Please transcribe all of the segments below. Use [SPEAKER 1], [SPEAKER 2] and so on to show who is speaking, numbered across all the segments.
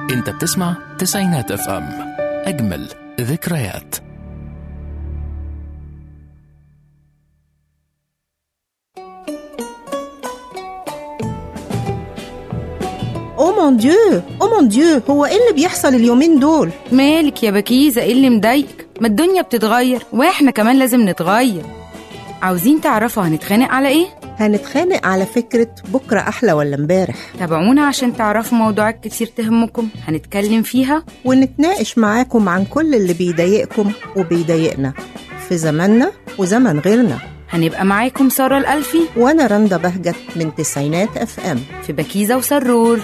[SPEAKER 1] انت بتسمع تسعينات اف ام اجمل ذكريات
[SPEAKER 2] او مون ديو او مون ديو هو ايه اللي بيحصل اليومين دول
[SPEAKER 3] مالك يا بكيزة ايه اللي مضايقك ما الدنيا بتتغير واحنا كمان لازم نتغير عاوزين تعرفوا هنتخانق على ايه
[SPEAKER 2] هنتخانق على فكرة بكرة أحلى ولا امبارح
[SPEAKER 3] تابعونا عشان تعرفوا موضوعات كتير تهمكم هنتكلم فيها
[SPEAKER 2] ونتناقش معاكم عن كل اللي بيضايقكم وبيضايقنا في زماننا وزمن غيرنا
[SPEAKER 3] هنبقى معاكم سارة الألفي
[SPEAKER 2] وأنا رندا بهجت من تسعينات اف ام
[SPEAKER 3] في بكيزة وسرور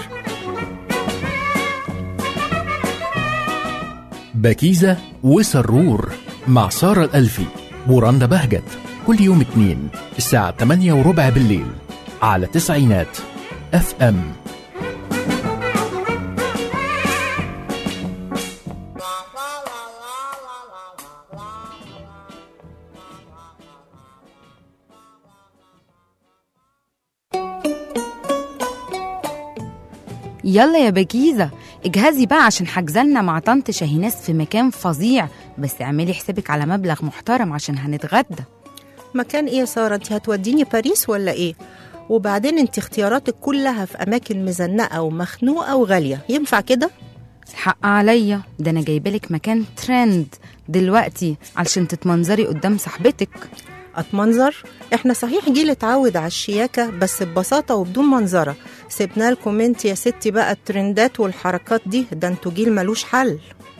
[SPEAKER 1] بكيزة وسرور مع سارة الألفي ورندا بهجت كل يوم اثنين الساعة 8 وربع بالليل على تسعينات اف ام
[SPEAKER 3] يلا يا بكيزة اجهزي بقى عشان حجزلنا مع طنط شاهيناس في مكان فظيع بس اعملي حسابك على مبلغ محترم عشان هنتغدى
[SPEAKER 2] مكان ايه يا سارة انت هتوديني باريس ولا ايه وبعدين انت اختياراتك كلها في أماكن مزنقة ومخنوقة وغالية ينفع كده؟
[SPEAKER 3] الحق عليا ده انا جايبالك مكان ترند دلوقتي علشان تتمنظري قدام صاحبتك
[SPEAKER 2] اتمنظر احنا صحيح جيل اتعود على الشياكة بس ببساطة وبدون منظرة سيبنا لكم انت يا ستي بقى الترندات والحركات دي ده انتوا جيل ملوش حل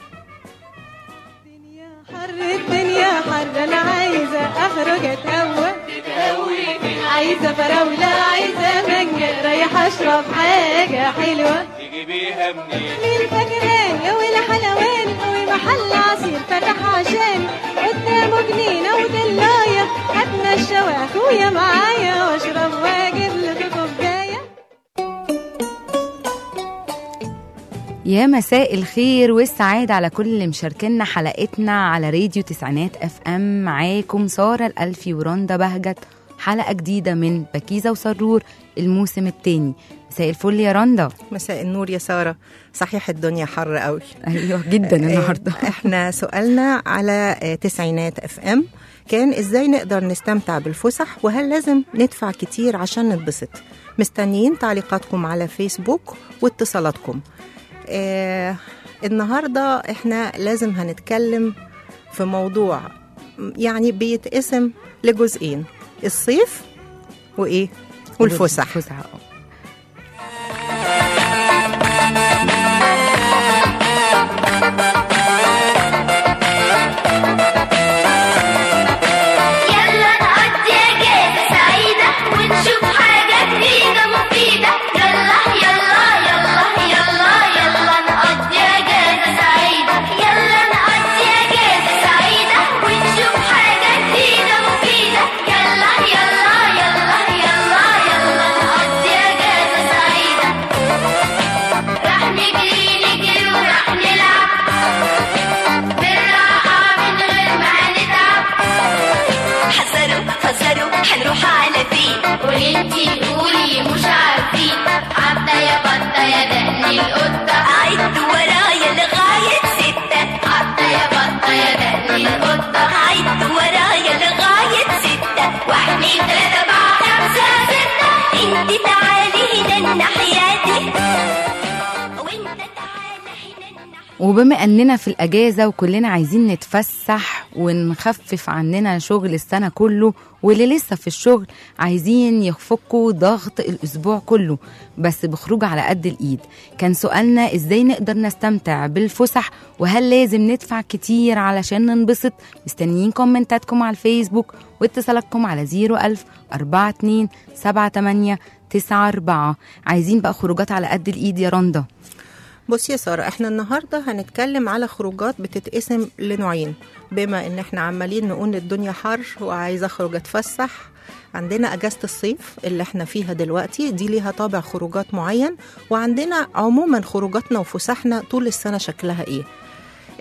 [SPEAKER 4] حر الدنيا حر انا عايزه اخرج اتهوى عايزه فراوله عايزه مانجا رايحه اشرب حاجه حلوه
[SPEAKER 5] تجيبيها منين
[SPEAKER 4] مين فاكراني ولا حلواني ومحل عصير فتح عشاني قدامه جنينه ودلايه هتمشى واخويا معايا واشرب واجيب لك كوبايه
[SPEAKER 3] يا مساء الخير والسعادة على كل اللي مشاركينا حلقتنا على راديو تسعينات اف ام معاكم سارة الألفي ورندا بهجت حلقة جديدة من بكيزة وسرور الموسم التاني مساء الفل يا رندا
[SPEAKER 2] مساء النور يا سارة صحيح الدنيا حر قوي
[SPEAKER 3] ايوه جدا النهارده
[SPEAKER 2] احنا سؤالنا على آه، تسعينات اف ام كان ازاي نقدر نستمتع بالفسح وهل لازم ندفع كتير عشان نتبسط مستنيين تعليقاتكم على فيسبوك واتصالاتكم آه النهارده احنا لازم هنتكلم في موضوع يعني بيتقسم لجزئين الصيف وايه والفسح
[SPEAKER 3] الفسح آه.
[SPEAKER 6] يلا نقضي اجازة سعيدة ونشوف حاجة جديدة مفيدة يلا يلا يلا يلا يلا نقضي اجازة سعيدة يلا نقضي اجازة سعيدة ونشوف حاجة جديدة مفيدة يلا يلا يلا يلا يلا نقضي اجازة سعيدة راح نجري نجري وراح نلعب بالراحة من غير ما هنتعب حذروا حذروا هنروح على فين وانتي قولي مش عارفين عبدة يا بطة يا دقني القطة عد ورايا لغاية ستة عبدة يا بطة يا دقني القطة عد ورايا لغاية ستة واحد اتنين تلاتة أربعة خمسة ستة انتي تعالي هنا الناحية دي وانت تعالى هنا الناحية
[SPEAKER 3] وبما اننا في الاجازه وكلنا عايزين نتفسح ونخفف عننا شغل السنه كله واللي لسه في الشغل عايزين يفكوا ضغط الاسبوع كله بس بخروج على قد الايد كان سؤالنا ازاي نقدر نستمتع بالفسح وهل لازم ندفع كتير علشان ننبسط مستنيين كومنتاتكم على الفيسبوك واتصالاتكم على 01000 42 78 94 عايزين بقى خروجات على قد الايد يا رندا
[SPEAKER 2] بصي يا سارة احنا النهاردة هنتكلم على خروجات بتتقسم لنوعين بما ان احنا عمالين نقول الدنيا حر وعايزة اخرج اتفسح عندنا اجازة الصيف اللي احنا فيها دلوقتي دي ليها طابع خروجات معين وعندنا عموما خروجاتنا وفسحنا طول السنة شكلها ايه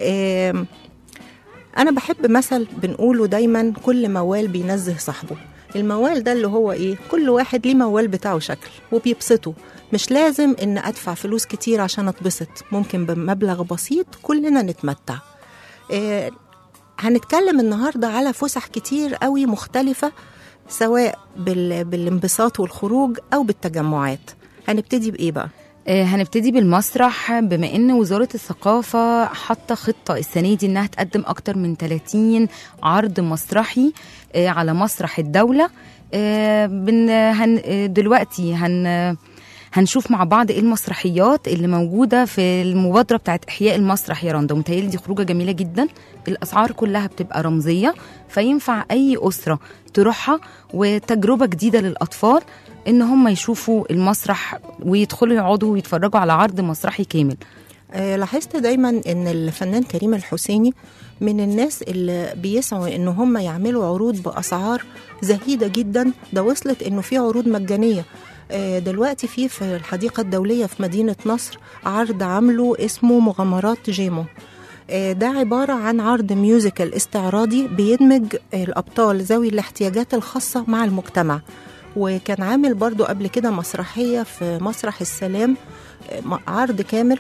[SPEAKER 2] آم، انا بحب مثل بنقوله دايما كل موال بينزه صاحبه الموال ده اللي هو ايه كل واحد ليه موال بتاعه شكل وبيبسطه مش لازم ان ادفع فلوس كتير عشان اتبسط ممكن بمبلغ بسيط كلنا نتمتع إيه هنتكلم النهارده على فسح كتير قوي مختلفه سواء بال... بالانبساط والخروج او بالتجمعات هنبتدي بايه بقى
[SPEAKER 3] آه، هنبتدي بالمسرح بما ان وزاره الثقافه حاطه خطه السنه دي انها تقدم اكتر من 30 عرض مسرحي آه، على مسرح الدوله آه، بن هن آه، دلوقتي هن هنشوف مع بعض ايه المسرحيات اللي موجوده في المبادره بتاعت احياء المسرح يا رندا متهيألي دي خروجه جميله جدا الاسعار كلها بتبقى رمزيه فينفع اي اسره تروحها وتجربه جديده للاطفال ان هم يشوفوا المسرح ويدخلوا يقعدوا ويتفرجوا على عرض مسرحي كامل
[SPEAKER 2] آه، لاحظت دايما ان الفنان كريم الحسيني من الناس اللي بيسعوا ان هم يعملوا عروض باسعار زهيده جدا ده وصلت انه في عروض مجانيه آه، دلوقتي في في الحديقه الدوليه في مدينه نصر عرض عامله اسمه مغامرات جيمو آه، ده عبارة عن عرض ميوزيكال استعراضي بيدمج الأبطال ذوي الاحتياجات الخاصة مع المجتمع وكان عامل برضو قبل كده مسرحية في مسرح السلام آه، م- عرض كامل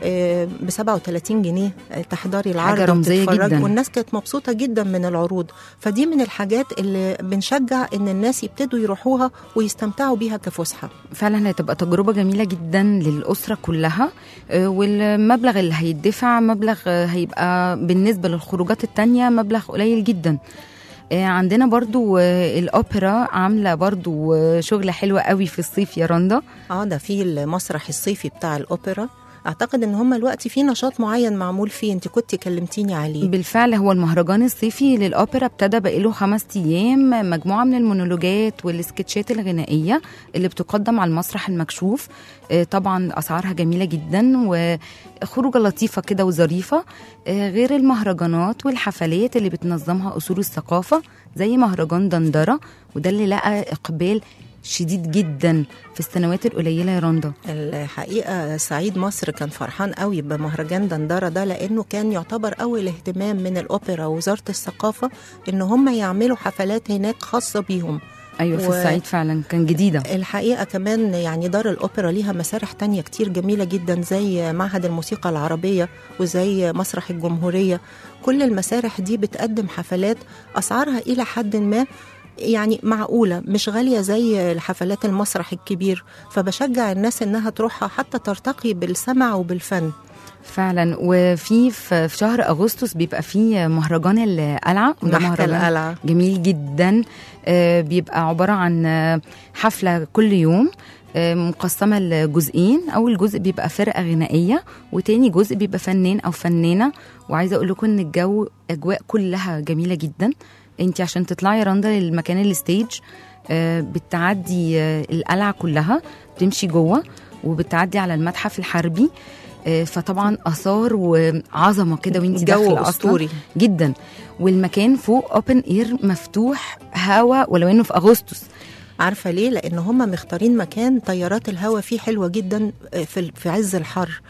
[SPEAKER 2] ب 37 جنيه آه، تحضري العرض
[SPEAKER 3] حاجة رمزية
[SPEAKER 2] وتتفرجي.
[SPEAKER 3] جداً.
[SPEAKER 2] والناس كانت مبسوطة جدا من العروض فدي من الحاجات اللي بنشجع ان الناس يبتدوا يروحوها ويستمتعوا بيها كفسحة
[SPEAKER 3] فعلا هتبقى تجربة جميلة جدا للأسرة كلها آه، والمبلغ اللي هيدفع مبلغ آه، هيبقى بالنسبة للخروجات التانية مبلغ قليل جدا آه، عندنا برضو آه، الأوبرا عاملة برضو آه، شغل حلو قوي في الصيف يا رندا
[SPEAKER 2] اه ده في المسرح الصيفي بتاع الاوبرا اعتقد ان هم دلوقتي في نشاط معين معمول فيه انت كنت كلمتيني عليه
[SPEAKER 3] بالفعل هو المهرجان الصيفي للأوبرا ابتدى بقاله خمس أيام مجموعة من المونولوجات والسكتشات الغنائية اللي بتقدم على المسرح المكشوف آه، طبعا أسعارها جميلة جدا وخروجة لطيفة كده وظريفة آه، غير المهرجانات والحفلات اللي بتنظمها أصول الثقافة زي مهرجان دندرة وده اللي لقى إقبال شديد جدا في السنوات القليلة يا رندا
[SPEAKER 2] الحقيقه سعيد مصر كان فرحان قوي بمهرجان دندره ده لانه كان يعتبر اول اهتمام من الاوبرا ووزاره الثقافه ان هم يعملوا حفلات هناك خاصه بيهم
[SPEAKER 3] أيوة في
[SPEAKER 2] و-
[SPEAKER 3] الصعيد فعلا كان جديدة
[SPEAKER 2] الحقيقه كمان يعني دار الاوبرا ليها مسارح تانية كتير جميله جدا زي معهد الموسيقى العربيه وزي مسرح الجمهوريه كل المسارح دي بتقدم حفلات اسعارها الى حد ما يعني معقوله مش غاليه زي الحفلات المسرح الكبير فبشجع الناس انها تروحها حتى ترتقي بالسمع وبالفن
[SPEAKER 3] فعلا وفي في في شهر اغسطس بيبقى فيه مهرجان القلعه وده
[SPEAKER 2] محكى
[SPEAKER 3] مهرجان
[SPEAKER 2] القلعه
[SPEAKER 3] جميل جدا آه، بيبقى عباره عن آه، حفله كل يوم آه، مقسمه لجزئين اول جزء بيبقى فرقه غنائيه وتاني جزء بيبقى فنان او فنانه وعايزه اقول لكم ان الجو اجواء كلها جميله جدا انت عشان تطلعي يا رندا للمكان الستيج آه، بتعدي آه، القلعه كلها بتمشي جوه وبتعدي على المتحف الحربي آه، فطبعا اثار وعظمه كده وانت
[SPEAKER 2] جو
[SPEAKER 3] داخله اصلا
[SPEAKER 2] اسطوري
[SPEAKER 3] جدا والمكان فوق اوبن اير مفتوح هوا ولو انه في اغسطس
[SPEAKER 2] عارفه ليه لان هم مختارين مكان تيارات الهواء فيه حلوه جدا في في عز الحر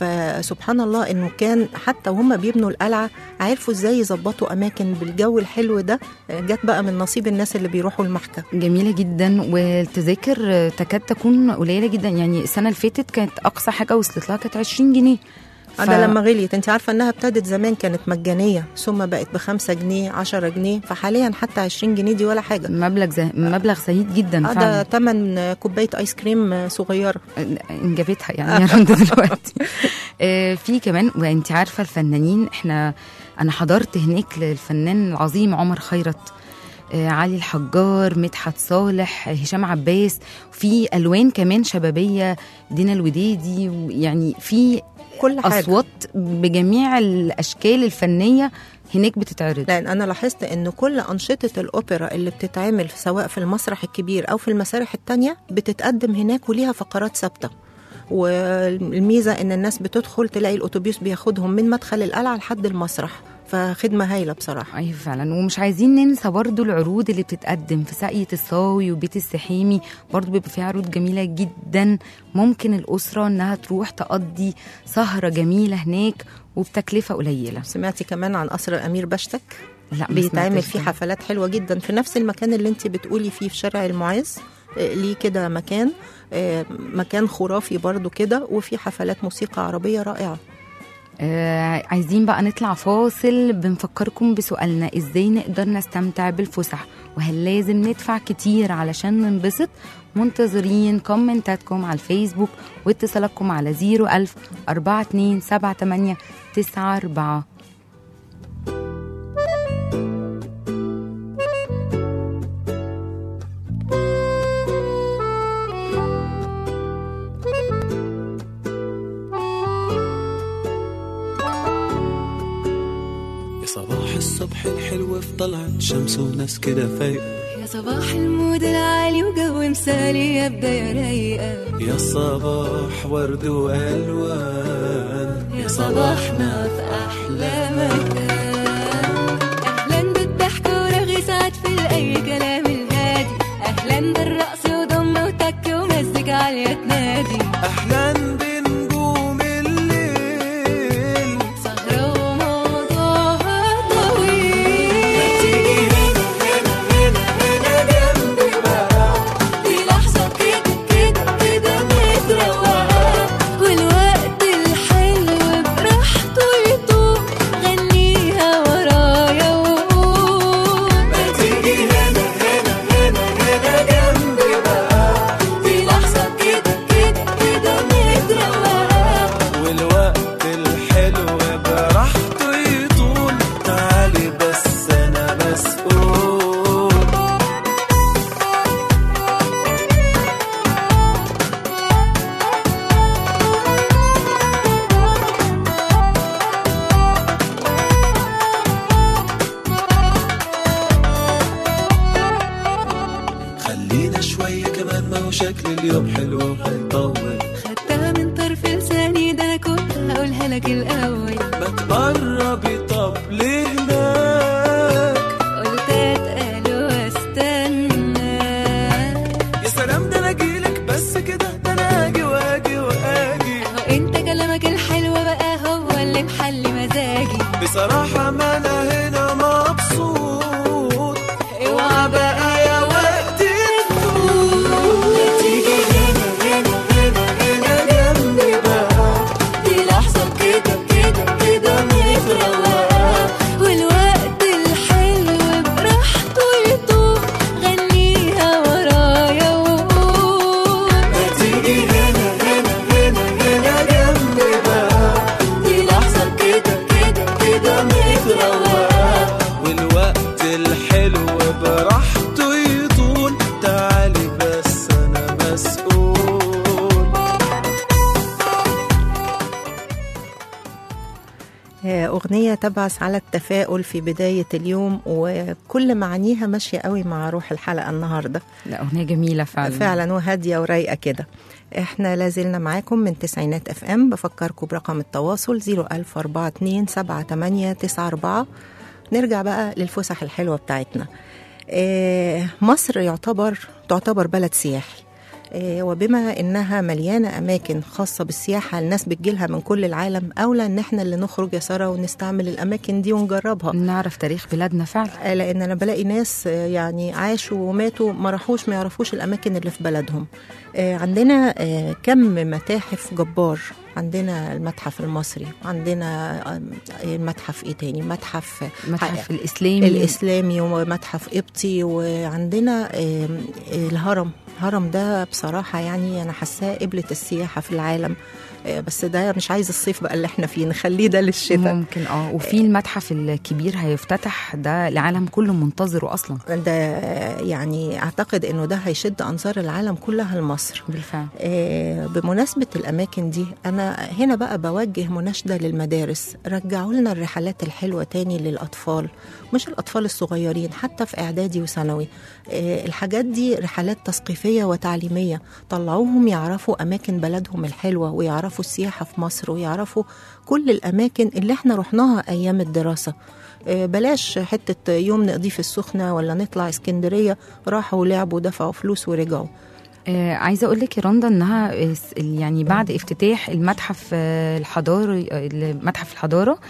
[SPEAKER 2] فسبحان الله انه كان حتى وهم بيبنوا القلعه عرفوا ازاي يظبطوا اماكن بالجو الحلو ده جت بقى من نصيب الناس اللي بيروحوا المحكى
[SPEAKER 3] جميله جدا والتذاكر آه، تكاد تكون قليله جدا يعني السنه اللي فاتت كانت اقصى حاجه وصلت لها كانت 20 جنيه
[SPEAKER 2] ف... ده لما غليت انت عارفه انها ابتدت زمان كانت مجانيه ثم بقت بخمسة جنيه 10 جنيه فحاليا حتى 20 جنيه دي ولا حاجه
[SPEAKER 3] مبلغ زه... مبلغ سعيد جدا
[SPEAKER 2] آه، ده
[SPEAKER 3] فعلا
[SPEAKER 2] تمن كوبايه ايس كريم صغيره
[SPEAKER 3] انجبتها يعني يا رندا دلوقتي آه، في كمان وانت عارفه الفنانين احنا انا حضرت هناك للفنان العظيم عمر خيرت آه، علي الحجار مدحت صالح هشام عباس في الوان كمان شبابيه دينا الوديدي يعني في
[SPEAKER 2] كل حاجه
[SPEAKER 3] اصوات بجميع الاشكال الفنيه هناك بتتعرض
[SPEAKER 2] لان انا لاحظت ان كل انشطه الاوبرا اللي بتتعمل سواء في المسرح الكبير او في المسارح التانية بتتقدم هناك وليها فقرات ثابته والميزه ان الناس بتدخل تلاقي الاتوبيس بياخدهم من مدخل القلعه لحد المسرح فخدمه هايله بصراحه
[SPEAKER 3] ايوه فعلا ومش عايزين ننسى برضو العروض اللي بتتقدم في ساقية الصاوي وبيت السحيمي برضو بيبقى فيها عروض جميلة جدا ممكن الأسرة إنها تروح تقضي سهرة جميلة هناك وبتكلفة قليلة
[SPEAKER 2] سمعتي كمان عن قصر الامير بشتك
[SPEAKER 3] لا ما
[SPEAKER 2] بيتعمل
[SPEAKER 3] سمعتش
[SPEAKER 2] فيه
[SPEAKER 3] ده.
[SPEAKER 2] حفلات حلوه جدا في نفس المكان اللي انت بتقولي فيه في شارع المعز آه، ليه كده مكان آه، مكان خرافي برضو كده وفي حفلات موسيقى عربيه رائعه
[SPEAKER 3] آه عايزين بقى نطلع فاصل بنفكركم بسؤالنا ازاي نقدر نستمتع بالفسح وهل لازم ندفع كتير علشان ننبسط منتظرين كومنتاتكم على الفيسبوك واتصالاتكم على 01000 4278 94
[SPEAKER 5] يا صباح الصبح الحلو في طلعت شمس وناس كده فايقة
[SPEAKER 7] يا صباح المود العالي وجو مثالي يا بداية رايقة
[SPEAKER 5] يا صباح ورد وألوان
[SPEAKER 7] يا صباحنا في أحلى مكان أهلا بالضحك ورغي سعد في الأي كلام الهادي أهلا بالرقص وضم وتك ومزج عالية تنادي
[SPEAKER 5] أحلى بنجوم الليل
[SPEAKER 7] سهرة وموضوعها طويل
[SPEAKER 5] تيجي هنا هنا هنا هنا جنبي بقى
[SPEAKER 7] في لحظة كده كده كده متروقة والوقت الحلو براحته يطوق غنيها ورايا وقول
[SPEAKER 5] ما تيجي هنا هنا هنا هنا جنبي بقى
[SPEAKER 7] في لحظة كده كده كده متروقة
[SPEAKER 5] والوقت الحلو براحته يطول تعالي بس أنا مسؤول خلينا شوية كمان ما هو شكل اليوم حلو وهيطول
[SPEAKER 7] خدتها من طرف لساني ده أنا كنت هقولها لك الأول
[SPEAKER 5] ما تقربي طب لهناك
[SPEAKER 7] قلت أتقل واستنى
[SPEAKER 5] يا سلام ده انا اجيلك بس كده ده انا اجي واجي واجي
[SPEAKER 7] أهو أنت كلامك الحلو بقى هو اللي محلي مزاجي
[SPEAKER 5] بصراحة ما انا هنا مبسوط اوعى بقى يا وقت تفوت تيجي هنا هنا هنا هنا جنبي بقى
[SPEAKER 7] دي لحظة كده كده كده متروقة والوقت الحلو براحته يطوق غنيها ورايا وقول
[SPEAKER 5] ما تيجي هنا هنا هنا هنا جنبي بقى
[SPEAKER 7] دي لحظة كده كده كده متروقة
[SPEAKER 5] والوقت الحلو براحته يطول تعالي بس انا مسؤول
[SPEAKER 2] آه، أغنية تبعث على التفاؤل في بداية اليوم وكل معانيها ماشية قوي مع روح الحلقة النهاردة
[SPEAKER 3] لا أغنية جميلة فعلا
[SPEAKER 2] فعلا وهادية ورايقة كده احنا لازلنا معاكم من تسعينات اف ام بفكركم برقم التواصل 01042 نرجع بقى للفسح الحلوة بتاعتنا آه، مصر يعتبر تعتبر بلد سياحي آه، وبما انها مليانه اماكن خاصه بالسياحه الناس بتجيلها من كل العالم اولى ان احنا اللي نخرج يا ساره ونستعمل الاماكن دي ونجربها
[SPEAKER 3] نعرف تاريخ بلادنا فعلا
[SPEAKER 2] آه، لان انا بلاقي ناس آه، يعني عاشوا وماتوا ما راحوش ما يعرفوش الاماكن اللي في بلدهم آه، عندنا آه، كم متاحف جبار عندنا المتحف المصري عندنا آه، المتحف ايه تاني متحف
[SPEAKER 3] المتحف الإسلامي
[SPEAKER 2] الاسلامي ومتحف قبطي وعندنا آم، الهرم الهرم ده بصراحه يعني انا حاساه قبله السياحه في العالم آه، بس ده مش عايز الصيف بقى اللي احنا فيه نخليه ده للشتاء
[SPEAKER 3] ممكن اه وفي المتحف الكبير هيفتتح ده العالم كله منتظره اصلا
[SPEAKER 2] ده يعني اعتقد انه ده هيشد انظار العالم كلها لمصر
[SPEAKER 3] بالفعل
[SPEAKER 2] آه، بمناسبة الأماكن دي أنا هنا بقى بوجه مناشدة للمدارس رجعوا لنا الرحلات الحلوة تاني للأطفال مش الأطفال الصغيرين حتى في إعدادي وثانوي آه، الحاجات دي رحلات تثقيفية وتعليمية طلعوهم يعرفوا أماكن بلدهم الحلوة ويعرفوا السياحة في مصر ويعرفوا كل الأماكن اللي احنا رحناها أيام الدراسة آه، بلاش حتة يوم نقضيه في السخنة ولا نطلع اسكندرية راحوا ولعبوا ودفعوا فلوس ورجعوا
[SPEAKER 3] آه عايزه اقول لك يا رندا انها آه، س- يعني بعد افتتاح المتحف آه، الحضاري آه، متحف الحضاره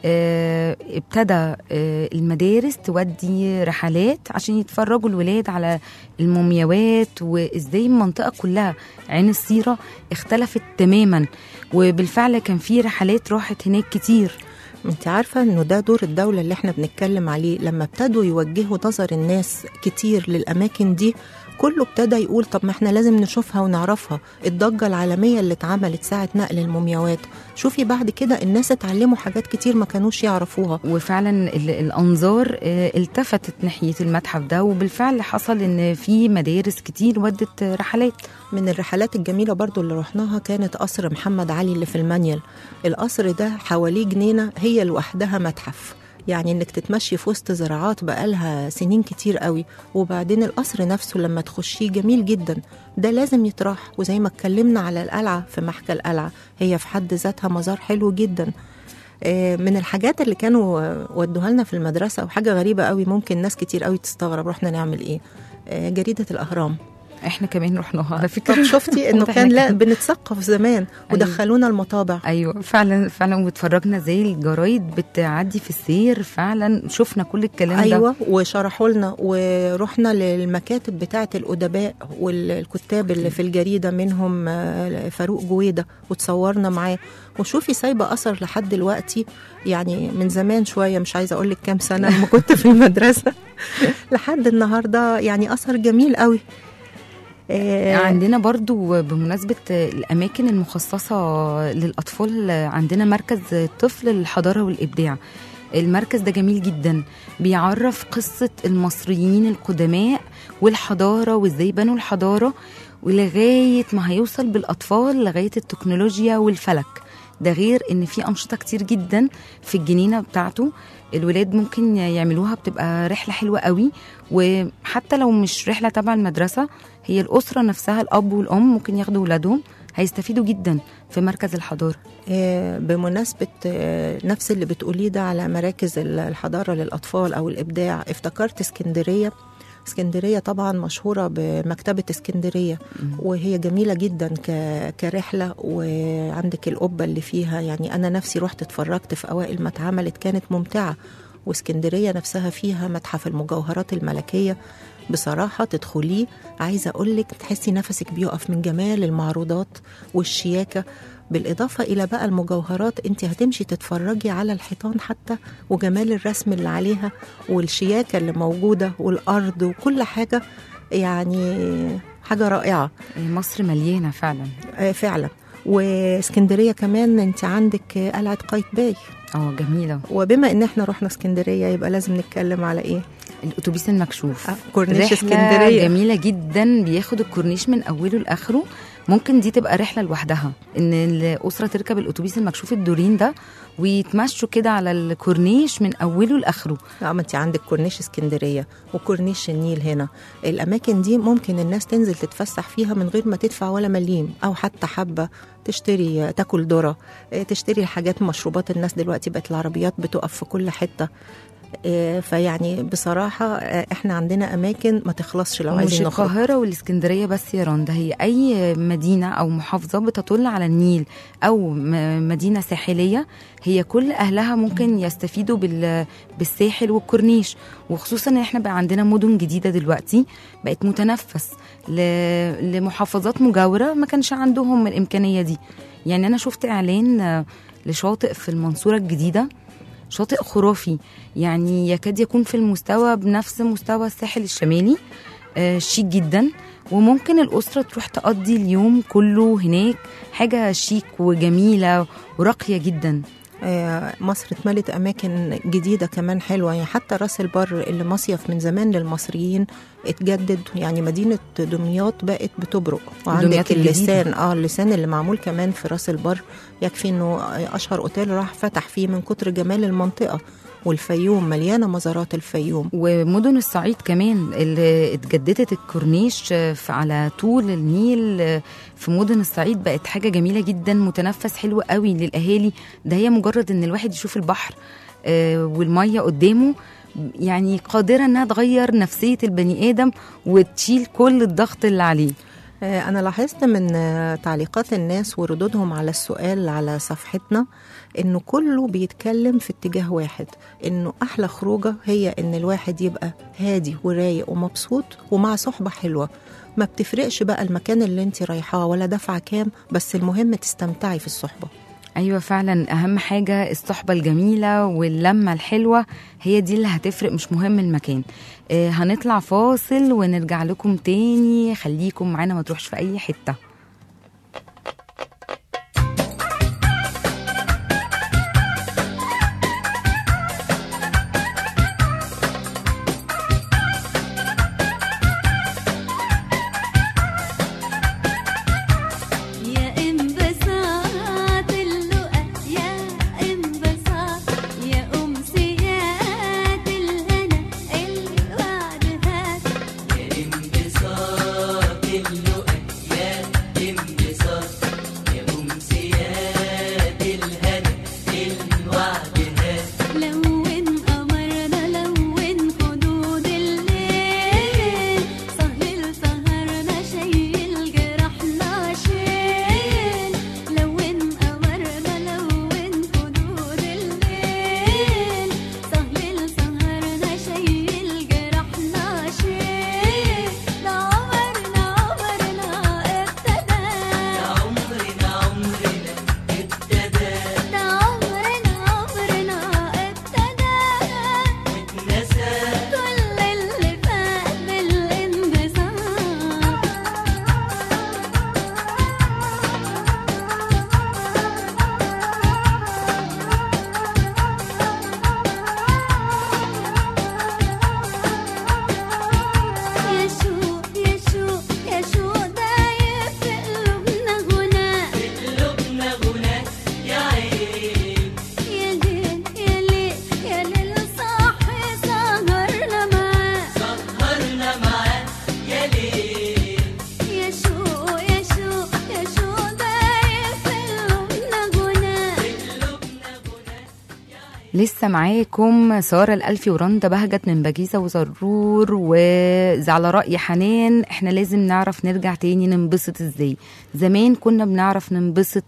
[SPEAKER 3] آه، ابتدى آه، المدارس تودي رحلات عشان يتفرجوا الولاد على المومياوات وازاي المنطقه كلها عين السيره اختلفت تماما وبالفعل كان في رحلات راحت هناك كتير
[SPEAKER 2] انت عارفة انه ده دور الدولة اللي احنا بنتكلم عليه لما ابتدوا يوجهوا نظر الناس كتير للأماكن دي كله ابتدى يقول طب ما احنا لازم نشوفها ونعرفها الضجة العالمية اللي اتعملت ساعة نقل المومياوات شوفي بعد كده الناس اتعلموا حاجات كتير ما كانوش يعرفوها
[SPEAKER 3] وفعلا ال- الانظار آه، التفتت ناحيه المتحف ده وبالفعل حصل ان في مدارس كتير ودت رحلات
[SPEAKER 2] من الرحلات الجميلة برضو اللي رحناها كانت قصر محمد علي اللي في المانيال القصر ده حواليه جنينة هي لوحدها متحف يعني انك تتمشي في وسط زراعات بقالها سنين كتير قوي وبعدين القصر نفسه لما تخشيه جميل جدا ده لازم يتراح وزي ما اتكلمنا على القلعة في محكى القلعة هي في حد ذاتها مزار حلو جدا آه، من الحاجات اللي كانوا آه، ودوها لنا في المدرسة وحاجة غريبة قوي ممكن ناس كتير قوي تستغرب رحنا نعمل ايه آه، جريدة الأهرام
[SPEAKER 3] احنا كمان رحناها على فكره
[SPEAKER 2] طب شفتي انه
[SPEAKER 3] واضح
[SPEAKER 2] كان
[SPEAKER 3] إن
[SPEAKER 2] لا
[SPEAKER 3] كان-
[SPEAKER 2] بنتثقف زمان ودخلونا المطابع
[SPEAKER 3] ايوه فعلا فعلا واتفرجنا زي الجرايد بتعدي في السير فعلا شفنا كل الكلام ده
[SPEAKER 2] ايوه وشرحوا لنا ورحنا للمكاتب بتاعه الادباء والكتاب اللي في الجريده منهم آه، فاروق جويده وتصورنا معاه وشوفي سايبه اثر لحد دلوقتي يعني من زمان شويه مش عايزه اقول لك كام سنه لما كنت في المدرسه لحد النهارده يعني اثر جميل قوي آه،
[SPEAKER 3] عندنا برضو بمناسبة الأماكن المخصصة للأطفال عندنا مركز طفل للحضارة والإبداع المركز ده جميل جدا بيعرف قصة المصريين القدماء والحضارة وإزاي بنوا الحضارة ولغاية ما هيوصل بالأطفال لغاية التكنولوجيا والفلك ده غير ان في انشطه كتير جدا في الجنينه بتاعته الولاد ممكن يعملوها بتبقى رحله حلوه قوي وحتى لو مش رحله تبع المدرسه هي الاسره نفسها الاب والام ممكن ياخدوا ولادهم هيستفيدوا جدا في مركز الحضاره
[SPEAKER 2] آه، بمناسبة آه، نفس اللي بتقوليه ده على مراكز ال- الحضارة للأطفال أو الإبداع افتكرت اسكندرية اسكندرية طبعا مشهورة بمكتبة اسكندرية وهي جميلة جدا ك- كرحلة وعندك القبة اللي فيها يعني أنا نفسي رحت اتفرجت في أوائل ما اتعملت كانت ممتعة واسكندرية نفسها فيها متحف المجوهرات الملكية بصراحة تدخليه عايزة أقولك تحسي نفسك بيقف من جمال المعروضات والشياكة بالإضافة إلى بقى المجوهرات أنت هتمشي تتفرجي على الحيطان حتى وجمال الرسم اللي عليها والشياكة اللي موجودة والأرض وكل حاجة يعني حاجة رائعة
[SPEAKER 3] مصر مليانه فعلا
[SPEAKER 2] آه، فعلا واسكندرية كمان أنت عندك آه، قلعة قايتباي
[SPEAKER 3] اه جميله
[SPEAKER 2] وبما ان احنا رحنا اسكندريه يبقى لازم نتكلم على ايه
[SPEAKER 3] الاتوبيس المكشوف
[SPEAKER 2] آه، كورنيش
[SPEAKER 3] رحلة
[SPEAKER 2] اسكندريه
[SPEAKER 3] جميلة جدا بياخد الكورنيش من أوله لآخره ممكن دي تبقى رحلة لوحدها إن الأسرة تركب الأتوبيس المكشوف الدورين ده ويتمشوا كده على الكورنيش من أوله لآخره
[SPEAKER 2] اه ما انت عندك كورنيش اسكندريه وكورنيش النيل هنا الاماكن دي ممكن الناس تنزل تتفسح فيها من غير ما تدفع ولا مليم او حتى حبه تشتري تاكل ذره اه، تشتري حاجات مشروبات الناس دلوقتي بقت العربيات بتقف في كل حته اه، فيعني بصراحه اه، احنا عندنا اماكن ما تخلصش لو
[SPEAKER 3] ومش
[SPEAKER 2] عايزين نخرج
[SPEAKER 3] القاهرة والإسكندرية بس يا رندا هي أي مدينة أو محافظة بتطل على النيل أو م- مدينة ساحلية هي كل أهلها ممكن يستفيدوا بال- بالساحل والكورنيش وخصوصا إن إحنا بقى عندنا مدن جديدة دلوقتي بقت متنفس ل- لمحافظات مجاورة ما كانش عندهم الإمكانية دي يعني أنا شفت إعلان آه، لشاطئ في المنصورة الجديدة شاطئ خرافي يعني يكاد يكون في المستوى بنفس مستوى الساحل الشمالي آه، شيك جدا وممكن الأسرة تروح تقضي اليوم كله هناك حاجة شيك وجميلة وراقية جدا
[SPEAKER 2] آه، مصر اتملت اماكن جديده كمان حلوه يعني حتى راس البر اللي مصيف من زمان للمصريين اتجدد يعني مدينه دمياط بقت بتبرق وعندك
[SPEAKER 3] دمياط الجديدة.
[SPEAKER 2] اللسان اه اللسان اللي معمول كمان في راس البر يكفي انه اشهر اوتيل راح فتح فيه من كتر جمال المنطقه والفيوم مليانه مزارات الفيوم
[SPEAKER 3] ومدن الصعيد كمان اللي اتجددت الكورنيش آه، في- على طول النيل آه، في مدن الصعيد بقت حاجة جميلة جدا متنفس حلو قوي للأهالي ده هي مجرد إن الواحد يشوف البحر آه، والمية قدامه يعني قادرة إنها تغير نفسية البني آدم وتشيل كل الضغط اللي عليه
[SPEAKER 2] آه، أنا لاحظت من آه، تعليقات الناس وردودهم على السؤال على صفحتنا إنه كله بيتكلم في اتجاه واحد إنه أحلى خروجة هي إن الواحد يبقى هادي ورايق ومبسوط ومع صحبة حلوة ما بتفرقش بقى المكان اللي انت رايحاه ولا دافعة كام بس المهم تستمتعي في الصحبة
[SPEAKER 3] ايوه فعلا اهم حاجه الصحبه الجميله واللمه الحلوه هي دي اللي هتفرق مش مهم المكان آه هنطلع فاصل ونرجع لكم تاني خليكم معانا ما تروحش في اي حته
[SPEAKER 7] يا انبساط اللقا يا انبساط يا أمسيات الهنا الوعد هات
[SPEAKER 5] انبساط اللقا يا انبساط يا أمسيات الهنا الوعد هات
[SPEAKER 7] لون قمرنا لون خدود الليل سهل سهرنا شيل جرحنا شيل لون قمرنا لون خدود الليل سهل سهرنا شيل جرحنا شيل ده عمرنا عمرنا ابتدى
[SPEAKER 5] عمرنا عمرنا ابتدى
[SPEAKER 7] ده عمرنا عمرنا ابتدى
[SPEAKER 5] اتنسى
[SPEAKER 7] كل اللي فات بالانبساط يا شو يا شو يا شو دايب في قلوبنا غنى
[SPEAKER 5] قلوبنا غنى يا عين
[SPEAKER 7] يا ليل يا ليل يا ليل صاحي سهرنا معاه
[SPEAKER 5] سهرنا معاه يا ليل
[SPEAKER 7] يا شو يا شو يا شو دايب في قلوبنا غنى
[SPEAKER 3] لسه معاكم سارة الألفي ورندا بهجت من بجيزة وزرور وعلى رأي حنان احنا لازم نعرف نرجع تاني ننبسط ازاي زمان كنا بنعرف ننبسط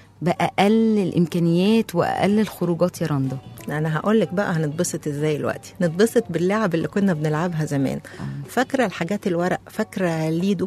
[SPEAKER 3] بأقل الإمكانيات وأقل الخروجات يا رندا
[SPEAKER 2] انا هقول لك بقى هنتبسط ازاي دلوقتي نتبسط باللعب اللي كنا بنلعبها زمان فاكره الحاجات الورق فاكره ليدو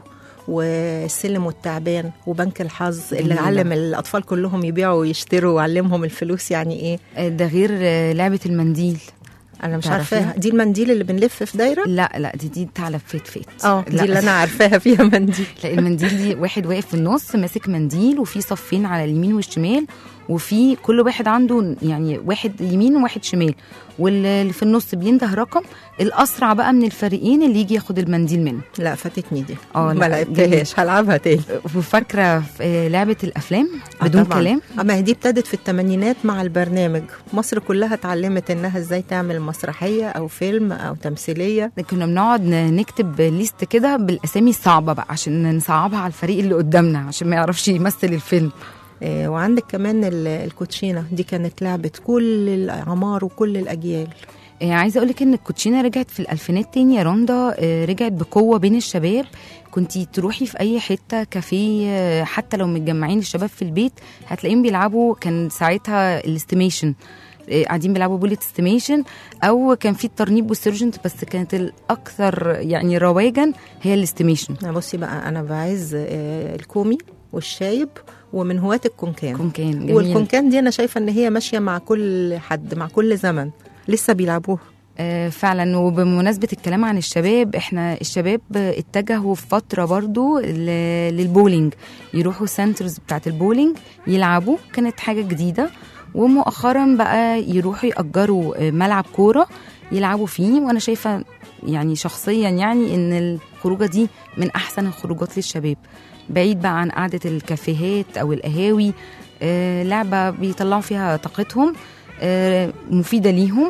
[SPEAKER 2] والسلم والتعبان وبنك الحظ اللي
[SPEAKER 3] جميلة.
[SPEAKER 2] علم الاطفال كلهم يبيعوا ويشتروا وعلمهم الفلوس يعني ايه
[SPEAKER 3] آه، ده غير آه، لعبة المنديل
[SPEAKER 2] انا مش
[SPEAKER 3] تعرفيها؟
[SPEAKER 2] عارفاها دي المنديل اللي بنلف في دايره
[SPEAKER 3] لا لا دي دي بتاع لفيت فيت
[SPEAKER 2] اه
[SPEAKER 3] لا.
[SPEAKER 2] دي اللي انا عارفاها فيها منديل
[SPEAKER 3] لا المنديل دي واحد واقف في النص ماسك منديل وفي صفين على اليمين والشمال وفي كل واحد عنده يعني واحد يمين وواحد شمال واللي في النص بينده رقم الاسرع بقى من الفريقين اللي يجي ياخد المنديل منه
[SPEAKER 2] لا فاتتني دي
[SPEAKER 3] اه،
[SPEAKER 2] ما
[SPEAKER 3] لا،
[SPEAKER 2] لعبتهاش هلعبها تاني
[SPEAKER 3] وفاكره في- آه، لعبه الافلام
[SPEAKER 2] آه،
[SPEAKER 3] بدون
[SPEAKER 2] طبعاً.
[SPEAKER 3] كلام
[SPEAKER 2] اما هي دي ابتدت في الثمانينات مع البرنامج مصر كلها اتعلمت انها ازاي تعمل مسرحيه او فيلم او تمثيليه
[SPEAKER 3] كنا بنقعد ن- نكتب ليست كده بالاسامي الصعبه بقى عشان نصعبها على الفريق اللي قدامنا عشان ما يعرفش يمثل الفيلم
[SPEAKER 2] آه، وعندك كمان ال- الكوتشينه دي كانت لعبه كل الاعمار وكل الاجيال
[SPEAKER 3] آه، عايزه اقول لك ان الكوتشينه رجعت في الالفينات تاني يا رندا آه، رجعت بقوه بين الشباب كنتي تروحي في اي حته كافيه آه، حتى لو متجمعين الشباب في البيت هتلاقيهم بيلعبوا كان ساعتها الاستيميشن آه، قاعدين بيلعبوا بوليت استيميشن او كان في الترنيب والسيرجنت بس كانت الاكثر يعني رواجا هي الاستيميشن
[SPEAKER 2] أنا بصي بقى انا بعز آه، الكومي والشايب ومن هواة الكونكان
[SPEAKER 3] كونكان جميل
[SPEAKER 2] والكونكان دي انا شايفه ان هي ماشيه مع كل حد مع كل زمن لسه بيلعبوها
[SPEAKER 3] آه، فعلا وبمناسبة الكلام عن الشباب احنا الشباب اتجهوا في فترة برضو ل- للبولينج يروحوا سنترز بتاعت البولينج يلعبوا كانت حاجة جديدة ومؤخرا بقى يروحوا يأجروا آه، ملعب كورة يلعبوا فيه وانا شايفة يعني شخصيا يعني ان الخروجة دي من احسن الخروجات للشباب بعيد بقى عن قعدة الكافيهات او القهاوي آه، لعبة بيطلعوا فيها طاقتهم آه، مفيدة ليهم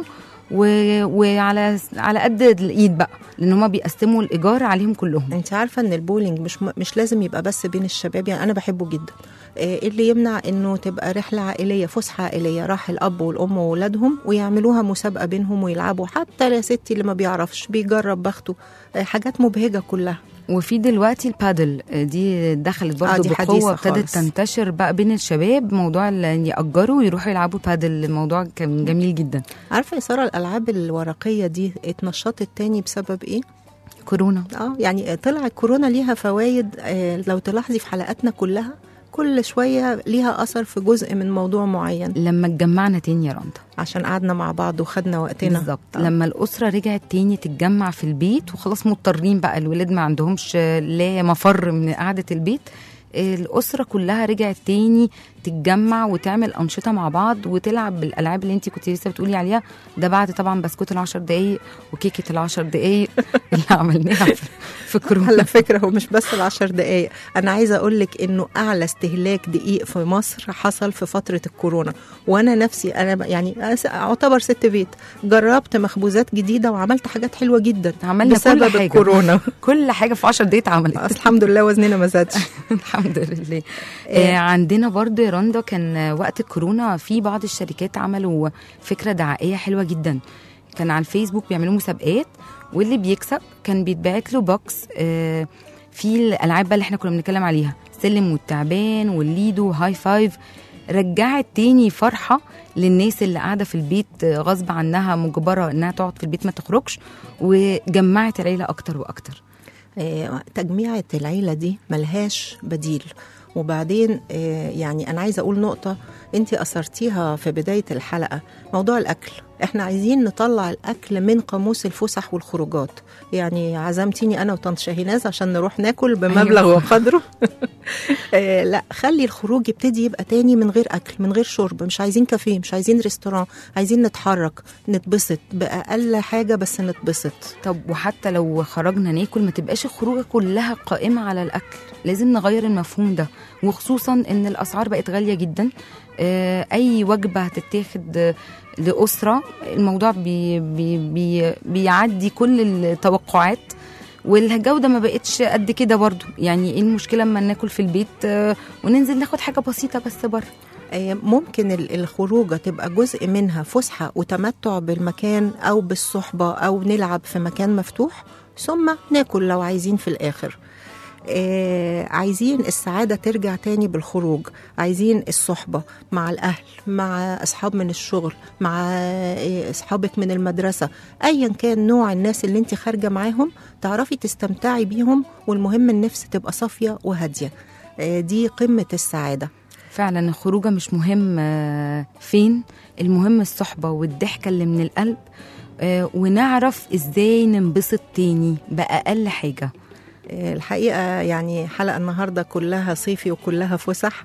[SPEAKER 3] و- وعلى على قد الايد بقى لان هما بيقسموا الايجار عليهم كلهم
[SPEAKER 2] انت عارفه ان البولينج مش م- مش لازم يبقى بس بين الشباب يعني انا بحبه جدا آه، ايه اللي يمنع انه تبقى رحله عائليه فسحه عائليه راح الاب والام واولادهم ويعملوها مسابقه بينهم ويلعبوا حتى يا ستي اللي ما بيعرفش بيجرب بخته آه، حاجات مبهجه كلها
[SPEAKER 3] وفي دلوقتي البادل آه، دي دخلت
[SPEAKER 2] آه،
[SPEAKER 3] برضه
[SPEAKER 2] دي
[SPEAKER 3] بقوه
[SPEAKER 2] حديثة
[SPEAKER 3] ابتدت
[SPEAKER 2] خالص.
[SPEAKER 3] تنتشر بقى بين الشباب موضوع اللي يأجروا ويروحوا يلعبوا بادل الموضوع كان جميل جدا
[SPEAKER 2] عارفه يا ساره الالعاب الورقيه دي اتنشطت تاني بسبب ايه
[SPEAKER 3] كورونا
[SPEAKER 2] اه يعني طلع الكورونا ليها فوائد آه لو تلاحظي في حلقاتنا كلها كل شويه ليها اثر في جزء من موضوع معين
[SPEAKER 3] لما اتجمعنا تاني يا رندا
[SPEAKER 2] عشان قعدنا مع بعض وخدنا وقتنا
[SPEAKER 3] بالظبط
[SPEAKER 2] آه.
[SPEAKER 3] لما الاسره رجعت تاني تتجمع في البيت وخلاص مضطرين بقى الولاد ما عندهمش لا مفر من قعده البيت الاسره كلها رجعت تاني تتجمع وتعمل انشطه مع بعض وتلعب بالالعاب اللي انت كنت لسه بتقولي عليها ده بعد طبعا بسكوت العشر دقايق وكيكه العشر دقايق اللي عملناها في- في كورونا
[SPEAKER 2] على فكره هو مش بس العشر دقايق انا عايزه اقول لك انه اعلى استهلاك دقيق في مصر حصل في فتره الكورونا وانا نفسي انا ب- يعني أس- اعتبر ست بيت جربت مخبوزات جديده وعملت حاجات حلوه جدا
[SPEAKER 3] عملنا كل
[SPEAKER 2] بسبب
[SPEAKER 3] حاجة.
[SPEAKER 2] الكورونا
[SPEAKER 3] كل حاجه في 10 دقايق اتعملت
[SPEAKER 2] بس الحمد لله وزننا ما زادش
[SPEAKER 3] الحمد لله آه عندنا برضه يا رندا كان آه، وقت الكورونا في بعض الشركات عملوا فكره دعائيه حلوه جدا كان على الفيسبوك بيعملوا مسابقات واللي بيكسب كان بيتبعت له بوكس آه في الالعاب بقى اللي احنا كنا بنتكلم عليها سلم والتعبان والليدو وهاي فايف رجعت تاني فرحه للناس اللي قاعده في البيت آه، غصب عنها مجبره انها تقعد في البيت ما تخرجش وجمعت العيله اكتر واكتر
[SPEAKER 2] آه، تجميعة العيلة دي ملهاش بديل وبعدين آه، يعني أنا عايزة أقول نقطة أنت أثرتيها في بداية الحلقة موضوع الأكل احنا عايزين نطلع الأكل من قاموس الفسح والخروجات يعني عزمتيني أنا وطنط شاهيناز عشان نروح ناكل بمبلغ
[SPEAKER 3] أيوة.
[SPEAKER 2] وقدره آه، لا خلي الخروج يبتدي يبقى تاني من غير أكل من غير شرب مش عايزين كافيه مش عايزين ريستوران عايزين نتحرك نتبسط بأقل حاجة بس نتبسط
[SPEAKER 3] طب وحتى لو خرجنا ناكل ما تبقاش الخروجه كلها قائمه على الاكل لازم نغير المفهوم ده وخصوصا ان الاسعار بقت غاليه جدا آه، اي وجبه هتتاخد آه، لاسره الموضوع بي بي بي بيعدي كل التوقعات والجودة ما بقتش قد كده برضو يعني ايه المشكلة اما ناكل في البيت آه، وننزل ناخد حاجة بسيطة بس بره
[SPEAKER 2] آه، ممكن ال- الخروجة تبقى جزء منها فسحة وتمتع بالمكان أو بالصحبة أو نلعب في مكان مفتوح ثم ناكل لو عايزين في الآخر آه عايزين السعادة ترجع تاني بالخروج عايزين الصحبة مع الأهل مع أصحاب من الشغل مع آه، أصحابك من المدرسة أيا كان نوع الناس اللي انت خارجة معاهم تعرفي تستمتعي بيهم والمهم النفس تبقى صافية وهادية آه دي قمة السعادة
[SPEAKER 3] فعلا الخروجه مش مهم آه، فين المهم الصحبه والضحكه اللي من القلب آه، ونعرف ازاي ننبسط تاني باقل حاجه
[SPEAKER 2] الحقيقة يعني حلقة النهاردة كلها صيفي وكلها فسح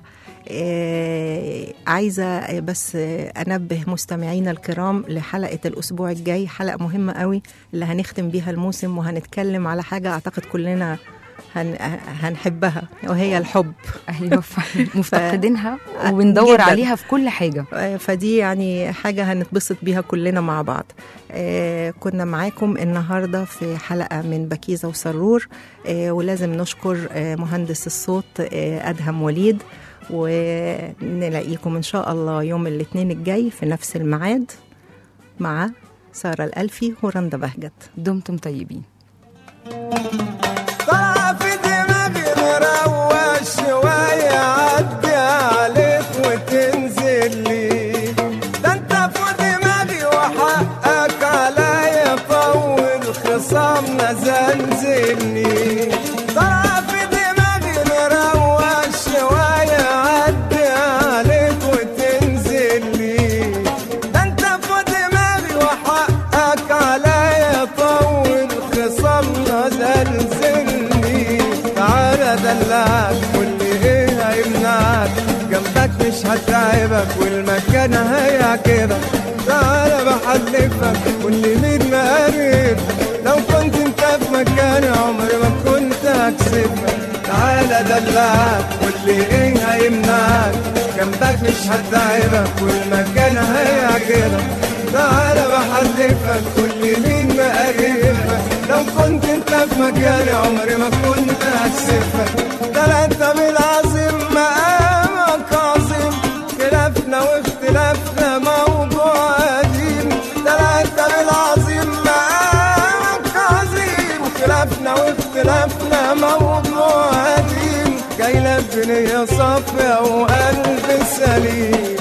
[SPEAKER 2] آه، عايزة بس أنبه مستمعينا الكرام لحلقة الأسبوع الجاي حلقة مهمة قوي اللي هنختم بيها الموسم وهنتكلم على حاجة أعتقد كلنا هن هنحبها وهي الحب
[SPEAKER 3] ايوه فعلا مفتقدينها وبندور
[SPEAKER 2] جداً.
[SPEAKER 3] عليها في كل حاجه
[SPEAKER 2] آه، فدي يعني حاجة هنتبسط بيها كلنا مع بعض آه، كنا معاكم النهاردة في حلقة من بكيزة وسرور آه، ولازم نشكر آه، مهندس الصوت آه، أدهم وليد ونلاقيكم إن شاء الله يوم الاثنين الجاي في نفس الميعاد مع سارة الألفي ورندا بهجت
[SPEAKER 3] دمتم طيبين
[SPEAKER 5] طلع في دماغي مروش شوية عدي عليك وتنزل لي ده انت في دماغي وحقك عليا طول خصامنا زلزلني طلع في دماغي مروش شوية عدي عليك وتنزل لي ده انت في دماغي وحقك عليا طول خصامنا زلزلني تعالى دلعك واللي ايه هيمنعك جنبك مش هتعبك والمكان هيعجبك تعالى بحلفك واللي مين مقرب لو كنت انت في مكاني عمري ما كنت هكسبك تعالى دلعك واللي ايه هيمنعك جنبك مش هتعبك والمكان هيعجبك تعالى بحلفك كل مين مقربك لو كنت انت في مكاني عمري ما كنت هكسفك ده لا انت بالعظيم مقامك عظيم خلافنا واختلافنا موضوع قديم ده لا انت بالعظيم مقامك عظيم خلافنا واختلافنا نية صافية وقلب سليم